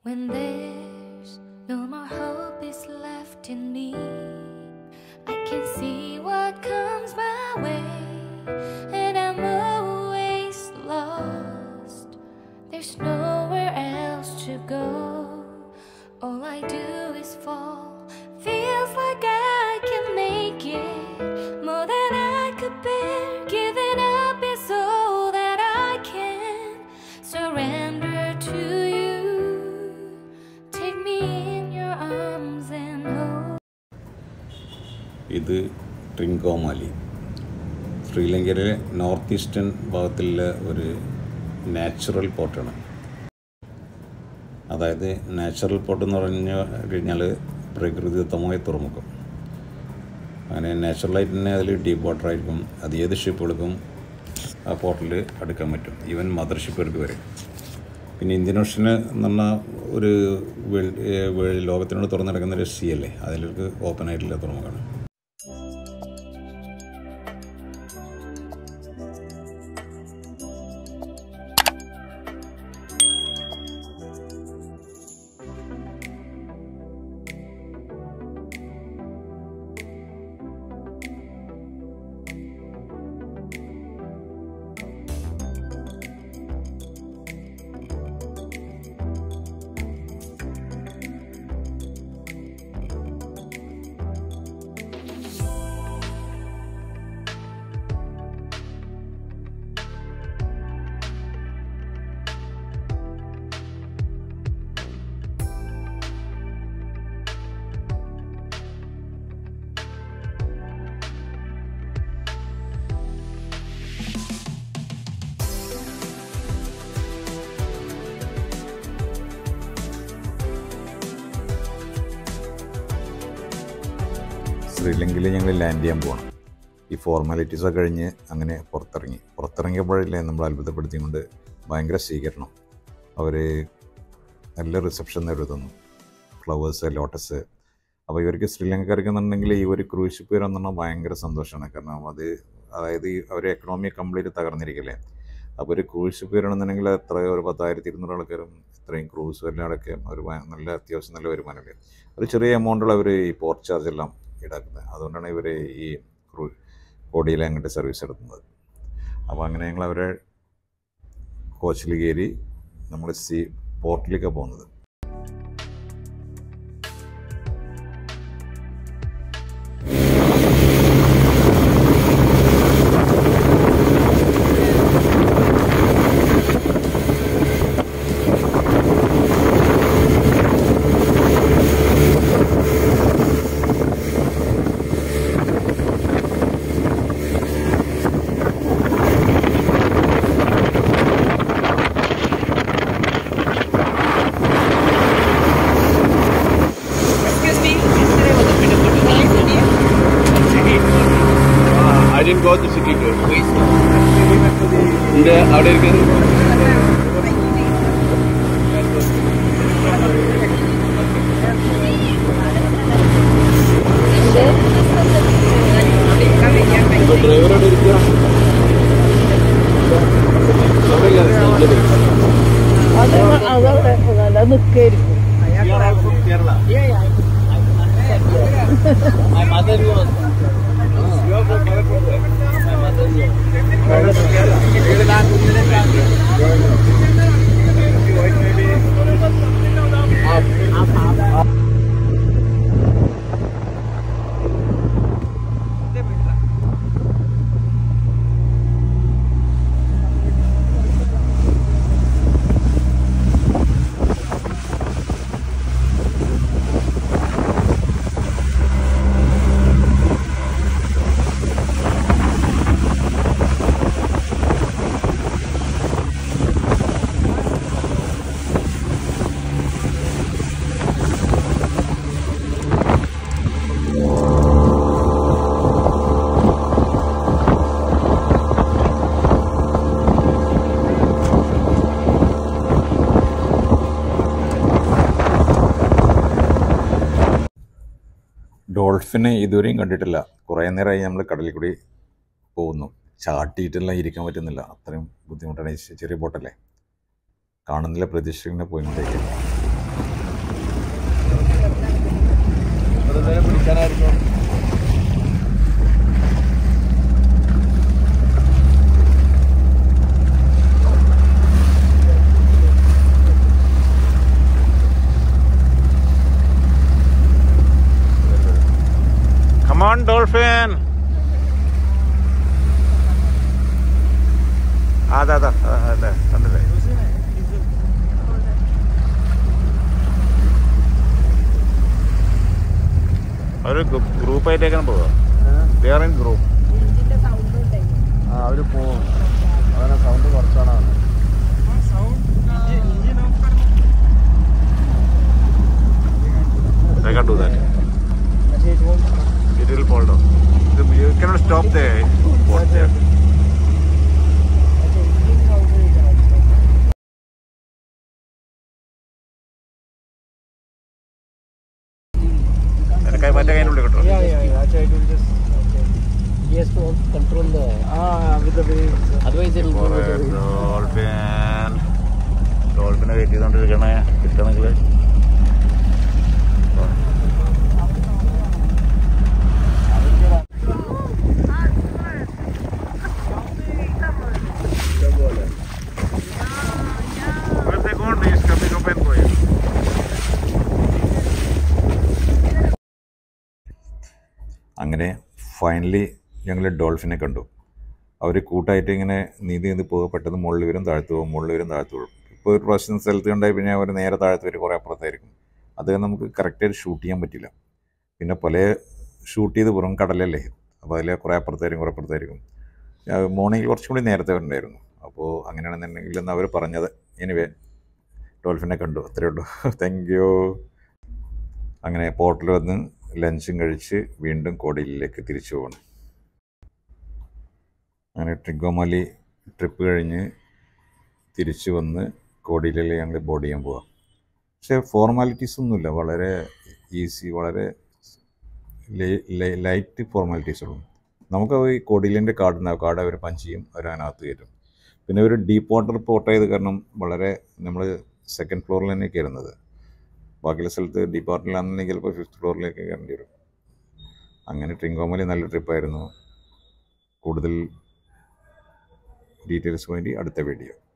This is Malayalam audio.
When there's no more hope is left in me, I can see what comes my way, and I'm always lost. There's nowhere else to go. All I do is fall. Feels like I can make it more than I could bear. Giving up is all that I can surrender to you. Take me in your arms and hold. ഇത് ട്രിങ്കോമാലി ശ്രീലങ്കയിലെ നോർത്ത് ഈസ്റ്റേൺ ഭാഗത്തുള്ള ഒരു നാച്ചുറൽ പോർട്ടാണ് അതായത് നാച്ചുറൽ പോർട്ട് എന്ന് പറഞ്ഞു കഴിഞ്ഞാൽ പ്രകൃതിദത്തമായ തുറമുഖം അങ്ങനെ നാച്ചുറലായിട്ട് തന്നെ അതിൽ ഡീപ്പ് വാട്ടർ ആയിരിക്കും അത് ഏത് ഷിപ്പുകൾക്കും ആ പോർട്ടിൽ അടുക്കാൻ പറ്റും ഈവൻ മദർ ഷിപ്പുകൾക്ക് വരെ പിന്നെ ഇന്ത്യൻ ഓഷന് എന്ന് പറഞ്ഞാൽ ഒരു വേൾ- ഏഹ് വേൾ- ലോകത്തിനോട് തുറന്നു നടക്കുന്ന ഒരു സി അല്ലേ അതിലേക്ക് ഓപ്പൺ ആയിട്ടുള്ള തുറമുഖമാണ് ശ്രീലങ്കയിൽ ഞങ്ങൾ ലാൻഡ് ചെയ്യാൻ പോകണം ഈ ഫോർമാലിറ്റീസൊക്കെ കഴിഞ്ഞ് അങ്ങനെ പുറത്തിറങ്ങി പുറത്തിറങ്ങിയപ്പോഴല്ലേ നമ്മൾ അത്ഭുതപ്പെടുത്തിക്കൊണ്ട് ഭയങ്കര സ്വീകരണം അവർ നല്ല റിസപ്ഷൻ നേരിടുന്നു ഫ്ലവേഴ്സ് ലോട്ടസ് അപ്പോൾ ഇവർക്ക് ശ്രീലങ്കക്കാർക്ക് എന്നുണ്ടെങ്കിൽ ഈ ഒരു ക്രൂസ് ഷിപ്പ് വരാന്ന് പറഞ്ഞാൽ ഭയങ്കര സന്തോഷമാണ് കാരണം അത് അതായത് ഈ അവർ എക്കണോമി കംപ്ലീറ്റ് തകർന്നിരിക്കല്ലേ അപ്പോൾ ഒരു ക്രൂസ് ഷിപ്പ് വരണമെന്നുണ്ടെങ്കിൽ എത്ര ഒരു പത്തായിരത്തി ഇരുന്നൂറ് ആൾക്കാരും ഇത്രയും ക്രൂസ് വരലടക്കെ ഒരു ഭയ- നല്ല അത്യാവശ്യം നല്ല വരുമാനമല്ലേ ഒരു ചെറിയ എമൗണ്ടുള്ള അവർ ഈ പോർട്ട് ചാർജ് എല്ലാം ഈടാക്കുന്നത് അതുകൊണ്ടാണ് ഇവർ ഈ ക്രൂ കോടിയിൽ അങ്ങോട്ട് സർവീസ് നടത്തുന്നത് അപ്പോൾ അങ്ങനെ ഞങ്ങൾ അവരെ കോച്ചിൽ കയറി നമ്മൾ സി പോർട്ടിലേക്കാണ് പോകുന്നത് Excuse me, yesterday was a bit of a nice idea. City tour. Uh, I didn't go to city tour. Please. இந்த അവിടെ இருக்குது ഡ്രൈവറോട് ഇരിക്കുക അവിടെ ഇല്ല അത് അതവിടെ അതല്ല നിൽക്കായിരിക്കും Kerala My mother was. You are from Malappuram. My mother was. ഡോൾഫിനെ ഇതുവരെയും കണ്ടിട്ടില്ല കുറേ നേരമായി നമ്മൾ കടലിൽ കൂടി പോകുന്നു ചാട്ടിയിട്ടെല്ലാം ഇരിക്കാൻ പറ്റുന്നില്ല അത്രയും ബുദ്ധിമുട്ടാണ് ഈ ചെറിയ ബോട്ടല്ലേ കാണുന്നില്ല പ്രതീക്ഷിക്കുന്ന പോയിക്കൊണ്ടേക്ക് അതെന്തായാലും പിടിക്കാനായിരുന്നു Come on, dolphin. ആ, അതാ അതാ അതാ, അതെ കണ്ടില്ലേ ഒരു ഗ്രൂപ്പായിട്ടേക്കാണ് പോവുക വേറെ ഗ്രൂപ്പ് ആ അവര് പോവും അങ്ങനെ സൗണ്ട് കുറച്ചാണ് They can do that. It will fall down. You cannot stop the boat there. നിനക്ക് മറ്റേ കയ്യിനുള്ളിൽ കിട്ടും Yeah, yeah, yeah. Actually, it will just. Okay. He has to also control the. Ah, with the waves. Otherwise, it will go with the waves. Dolphin ഡോൾഫിനെ വെയിറ്റ് ചെയ്തോണ്ടിരിക്കണേ കിട്ടണമെങ്കിൽ അങ്ങനെ ഫൈനലി ഞങ്ങൾ ഡോൾഫിനെ കണ്ടു അവർ കൂട്ടായിട്ട് ഇങ്ങനെ നീന്തി നീന്തി പോകുക പെട്ടെന്ന് മുകളിൽ വരും താഴ്ത്തു പോകും മുകളിൽ വരും താഴ്ത്തു പോകും ഇപ്പോൾ ഒരു പ്രാവശ്യം സ്ഥലത്ത് കണ്ടാൽ പിന്നെ അവർ നേരെ താഴ്ത്ത് വരും കുറേ അപ്പുറത്തായിരിക്കും അത് നമുക്ക് കറക്റ്റായിട്ട് ഷൂട്ട് ചെയ്യാൻ പറ്റില്ല പിന്നെ പല ഷൂട്ട് ചെയ്ത് പുറം കടലല്ലേ അപ്പോൾ അതിൽ കുറേ അപ്പുറത്തായിരിക്കും കുറേ അപ്പുറത്തായിരിക്കും മോർണിംഗിൽ കുറച്ചും കൂടി നേരത്തെ വരണ്ടായിരുന്നു അപ്പോൾ അങ്ങനെയാണെന്നുണ്ടെങ്കിൽ എന്ന് അവർ പറഞ്ഞത് എനിവേ ഡോൾഫിനെ കണ്ടു അത്രയേ ഉള്ളൂ താങ്ക് യു അങ്ങനെ പോർട്ടിൽ വന്ന് ലഞ്ചും കഴിച്ച് വീണ്ടും കോടിയിലേക്ക് തിരിച്ചു പോകണം അങ്ങനെ ട്രിഗോമാലി ട്രിപ്പ് കഴിഞ്ഞ് തിരിച്ചു വന്ന് കോടിയിലെ ഞങ്ങൾ ബോർഡ് ചെയ്യാൻ പോവാം പക്ഷേ ഫോർമാലിറ്റീസ് ഒന്നുമില്ല വളരെ ഈസി വളരെ ലൈറ്റ് ഫോർമാലിറ്റീസ് ഉള്ളൂ നമുക്ക് ഈ കോടിയിലിൻ്റെ കാർഡ് ഉണ്ടാവും കാർഡ് അവർ പഞ്ച് ചെയ്യും അവർ അതിനകത്ത് കയറ്റും പിന്നെ ഒരു ഡീപ്പ് വാട്ടർ പോർട്ട് ആയത് കാരണം വളരെ നമ്മൾ സെക്കൻഡ് ഫ്ലോറിൽ തന്നെ കയറുന്നത് ബാക്കിയുള്ള സ്ഥലത്ത് ഡീപ്പ് വാട്ടറിലാണെന്നുണ്ടെങ്കിൽ ചിലപ്പോൾ ഫിഫ്ത്ത് ഫ്ലോറിലേക്ക് കയറേണ്ടി വരും അങ്ങനെ ട്രിങ്കോമലി നല്ല ട്രിപ്പായിരുന്നു കൂടുതൽ ഡീറ്റെയിൽസ് വേണ്ടി അടുത്ത വീഡിയോ